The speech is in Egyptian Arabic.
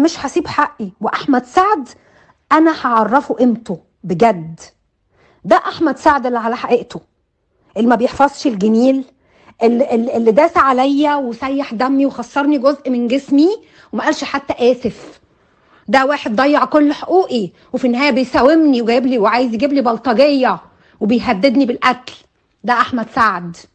مش هسيب حقي واحمد سعد انا هعرفه قيمته بجد ده احمد سعد اللي على حقيقته اللي ما بيحفظش الجميل اللي, اللي اللي داس عليا وسيح دمي وخسرني جزء من جسمي وما قالش حتى اسف ده واحد ضيع كل حقوقي وفي النهايه بيساومني وجايب لي وعايز يجيب لي بلطجيه وبيهددني بالقتل ده احمد سعد